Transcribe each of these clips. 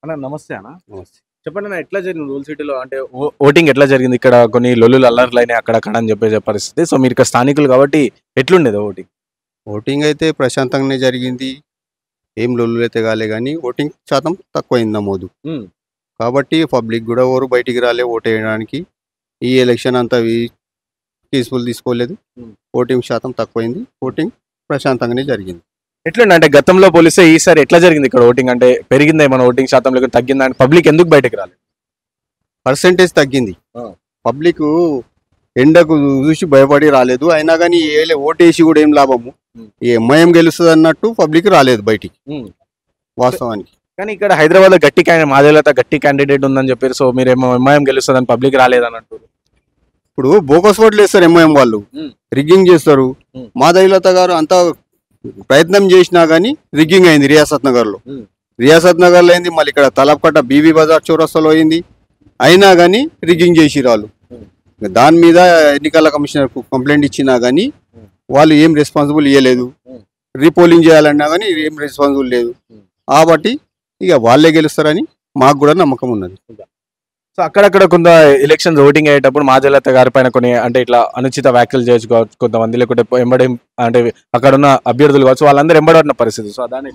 అన్న నమస్తే అన్న నమస్తే. చెప్పండి అన్న ఎట్లా జరిగింది రూల్ సిటీలో అంటే ఓ- ఓటింగ్ ఎట్లా జరిగింది ఇక్కడ కొన్ని లొల్లులు అల్లర్లు అయినాయి అక్కడ అక్కడ అని చెప్పే పరిస్థితి సో మీరు ఇక్కడ స్థానికులు కాబట్టి ఎట్లుండేది ఓటింగ్ ఓటింగ్ అయితే ప్రశాంతంగానే జరిగింది ఏం లొల్లు అయితే కాలే కానీ ఓటింగ్ శాతం తక్కువైంది నమోదు ఉమ్. కాబట్టి పబ్లిక్ కూడా ఎవరు బయటికి రాలే ఓటు వేయడానికి ఈ ఎలక్షన్ అంతా పీస్ఫుల్ తీసుకోలేదు ఉమ్. ఓటింగ్ శాతం తక్కువైంది ఓటింగ్ ప్రశాంతంగానే జరిగింది ఎట్లుండే అంటే గతంలో పోలిస్తే ఈసారి ఎట్లా జరిగింది ఇక్కడ ఓటింగ్ అంటే పెరిగిందా ఏమైనా ఓటింగ్ శాతం లేకపోతే తగ్గిందా అంటే పబ్లిక్ ఎందుకు బయటకు రాలేదు పర్సంటేజ్ తగ్గింది ఆ. పబ్లిక్ ఎండకు చూసి భయపడి రాలేదు అయినా కానీ ఏ- ఓటేసి కూడా ఏం లాభము ఉమ్. ఈ ఎంఐఎం గెలుస్తుంది అన్నట్టు పబ్లిక్ రాలేదు బయటికి ఉమ్. వాస్తవానికి కానీ ఇక్కడ హైదరాబాద్ లో గట్టి క్యాండిడేట్ మాదేలత గట్టి క్యాండిడేట్ ఉందని చెప్పారు సో మీరేమో ఎంఐఎం గెలుస్తుందని పబ్లిక్ రాలేదన్నట్టు ఇప్పుడు బోకస్ ఓట్లు వేస్తారు ఎంఐఎం వాళ్ళు ఉమ్. రిగ్గింగ్ చేస్తారు ఉమ్. మాధవిలత గారు అంత ప్రయత్నం చేసినా గానీ రిగ్గింగ్ అయింది రియాసత్ నగర్ లో ఉమ్. రియాసత్ నగర్ లో అయింది మళ్ళీ ఇక్కడ తలపకట్ట బీబీ బజార్ చౌరస్తాలో అయింది అయినా గానీ రిగ్గింగ్ చేసి వాళ్ళు ఉమ్. దాని మీద ఎన్నికల కమిషనర్ కు కంప్లైంట్ ఇచ్చినా గానీ ఉమ్. వాళ్ళు ఏం రెస్పాన్సిబుల్ ఇవ్వలేదు ఉమ్. రీపోలింగ్ చేయాలన్నా గానీ ఏం రెస్పాన్సిబుల్ లేదు ఉమ్. కాబట్టి ఇక వాళ్ళే గెలుస్తారని మాకు కూడా నమ్మకం ఉన్నది సో అక్కడక్కడ కొంత ఎలక్షన్స్ ఓటింగ్ అయ్యేటప్పుడు మాజలత గారి పైన కొన్ని అంటే ఇట్లా అనుచిత వ్యాఖ్యలు చేయొచ్చు కావచ్చు కొంతమంది లేకుంటే ఎంబడి అంటే అక్కడ ఉన్న అభ్యర్థులు కావచ్చు వాళ్ళందరూ ఎంబడబడిన పరిస్థితి సో దాని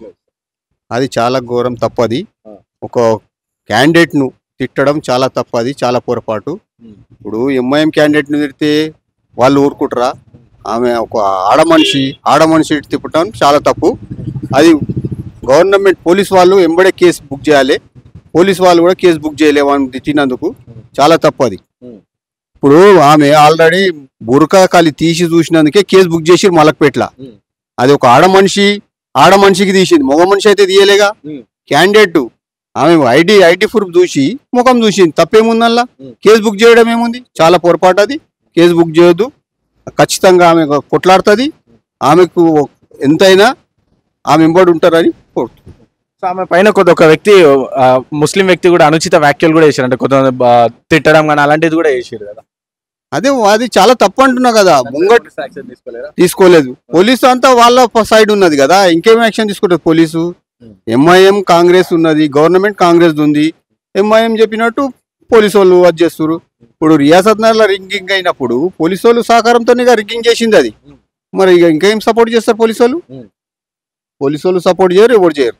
అది చాలా ఘోరం తప్పది ఆ. ఒక క్యాండిడేట్ ను తిట్టడం చాలా తప్పది చాలా పొరపాటు ఉమ్. ఇప్పుడు ఎంఐఎం క్యాండిడేట్ ను తిడితే వాళ్ళు ఊరుకుంటారా ఆమె ఒక ఆడ మనిషి ఆడ మనిషి తిప్పటం చాలా తప్పు అది గవర్నమెంట్ పోలీస్ వాళ్ళు ఎంబడే కేసు బుక్ చేయాలి పోలీస్ వాళ్ళు కూడా కేసు బుక్ చేయలే వాళ్ళని తిట్టినందుకు చాలా తప్పు అది ఉమ్. ఇప్పుడు ఆమె ఆల్రెడీ బురకా కాలి తీసి చూసినందుకే కేసు బుక్ చేసి మలక్పేట్ల ఉమ్. అది ఒక ఆడ మనిషి ఆడ మనిషికి తీసింది మగ మనిషి అయితే తీయలేగా ఉమ్. క్యాండిడేట్ ఆమె ఐడి ఐడి ప్రూఫ్ చూసి ముఖం చూసింది తప్పేముందల్లా ఉమ్. కేసు బుక్ చేయడం ఏముంది చాలా పొరపాటు అది కేసు బుక్ చేయొద్దు ఖచ్చితంగా ఆమె కొట్లాడుతుంది ఆమెకు ఎంతైనా ఆమె ఎంబడి ఉంటారని కోరుతున్నాను సో ఆమె పైన కొంత ఒక వ్యక్తి ఆ, ముస్లిం వ్యక్తి కూడా అనుచిత వ్యాఖ్యలు కూడా చేశారు అంటే కొంతమంది బా, తిట్టడం కానీ అలాంటిది కూడా చేసారు కదా అదే అది చాలా తప్పు అంటున్నా కదా ముంగట్ యాక్షన్ తీసుకోలేరా తీసుకోలేదు పోలీసు అంతా వాళ్ళ సైడ్ ఉన్నది కదా ఇంకేం యాక్షన్ తీసుకుంటారు పోలీసు Hmm. ఎంఐఎం కాంగ్రెస్ ఉన్నది గవర్నమెంట్ కాంగ్రెస్ ఉంది ఎంఐఎం చెప్పినట్టు పోలీసు వాళ్ళు అది చేస్తారు ఇప్పుడు రియాసత్ నగర్లో రింగింగ్ అయినప్పుడు పోలీసు వాళ్ళు సహకారంతోనే రింగింగ్ చేసింది అది Hmm. మరి ఇక ఇంకేం సపోర్ట్ చేస్తారు పోలీసు వాళ్ళు Hmm. పోలీసు వాళ్ళు సపోర్ట్ చేయరు ఎవరు చేయరు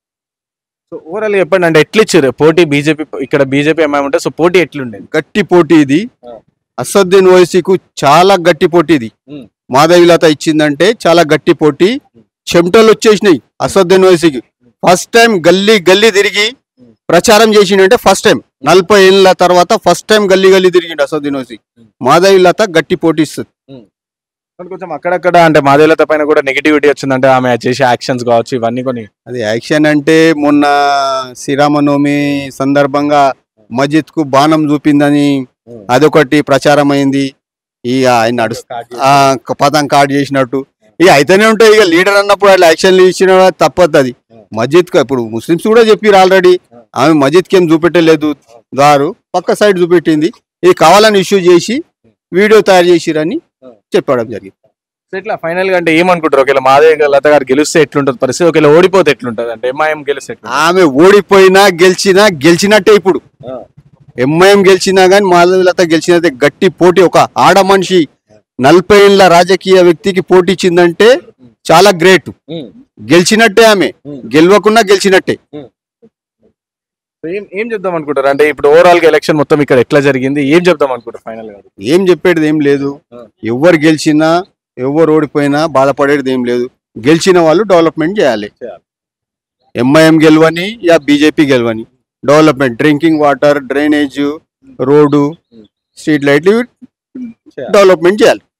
సో ఓవరాల్ చెప్పండి అంటే ఎట్లా ఇచ్చారు పోటీ బీజేపీ ఇక్కడ బీజేపీ ఎంఐ ఉంటే సో పోటీ ఎట్లుండేది గట్టి పోటీ ఇది Ah. అసద్దీన్ ఓవైసీకు చాలా గట్టి పోటీ ఇది Hmm. మాధవిలత ఇచ్చిందంటే చాలా గట్టి పోటీ చెమటలు వచ్చేసినాయి అసద్దీన్ ఓవైసీకి ఫస్ట్ టైం గల్లీ గల్లీ తిరిగి ప్రచారం చేసిండంటే ఫస్ట్ టైం నలభై ఏళ్ళ తర్వాత ఫస్ట్ టైం గల్లీ గల్లీ తిరిగిండు అసద్దీన్ ఓవైసీ మాధవిలత గట్టి పోటీ ఇస్తుంది కానీ కొంచెం అక్కడక్కడ అంటే మాదేలత పైన కూడా నెగిటివిటీ వచ్చిందంటే ఆమె చేసే యాక్షన్స్ కావచ్చు ఇవన్నీ కొన్ని అది యాక్షన్ అంటే మొన్న శ్రీరామనవమి సందర్భంగా మస్జిద్ కు బాణం చూపిందని అదొకటి ప్రచారం అయింది ఇక ఆయన నడుస్తూ ఆ పతం కార్డ్ చేసినట్టు ఇక అయితేనే ఉంటాయి ఇక లీడర్ అన్నప్పుడు అట్లా యాక్షన్లు ఇచ్చిన తప్పదు అది మస్జిద్ కు ఇప్పుడు ముస్లిమ్స్ కూడా చెప్పారు ఆల్రెడీ ఆమె మస్జిద్ కి ఏం చూపెట్టలేదు దారు పక్క సైడ్ చూపెట్టింది ఇది కావాలని ఇష్యూ చేసి వీడియో తయారు చేసిరని చెప్పడం జరిగింది సో ఇట్లా ఫైనల్ గా అంటే ఏమనుకుంటారు ఒకవేళ మాదే లత గారు గెలిస్తే ఎట్లుంటుంది పరిస్థితి ఒకవేళ ఓడిపోతే ఎట్లుంటది అంటే ఎంఐఎం గెలిస్తే ఎట్లుంటది? ఆమె ఓడిపోయినా గెలిచినా గెలిచినట్టే ఇప్పుడు ఎంఐఎం గెలిచినా గానీ మాధవలత గెలిచినట్టే గట్టి పోటీ ఒక ఆడ మనిషి నలభై ఏళ్ళ రాజకీయ వ్యక్తికి పోటీ ఇచ్చిందంటే చాలా గ్రేట్ ఉమ్. గెలిచినట్టే ఆమె ఉమ్. గెలవకున్నా గెలిచినట్టే సో ఏం ఏం చెప్దాం అనుకుంటారు అంటే ఇప్పుడు ఓవరాల్ గా ఎలక్షన్ మొత్తం ఇక్కడ ఎట్లా జరిగింది ఏం చెప్దాం అనుకుంటారు ఫైనల్ గా ఏం చెప్పేది ఏం లేదు ఆ. ఎవరు గెలిచినా ఎవరు ఓడిపోయినా బాధపడేది ఏం లేదు గెలిచిన వాళ్ళు డెవలప్మెంట్ చేయాలి చేయాలి. ఎంఐఎం గెలవని యా బీజేపీ గెలవని development drinking water drainage road street లైట్లు చేయాలి. డెవలప్మెంట్ చేయాలి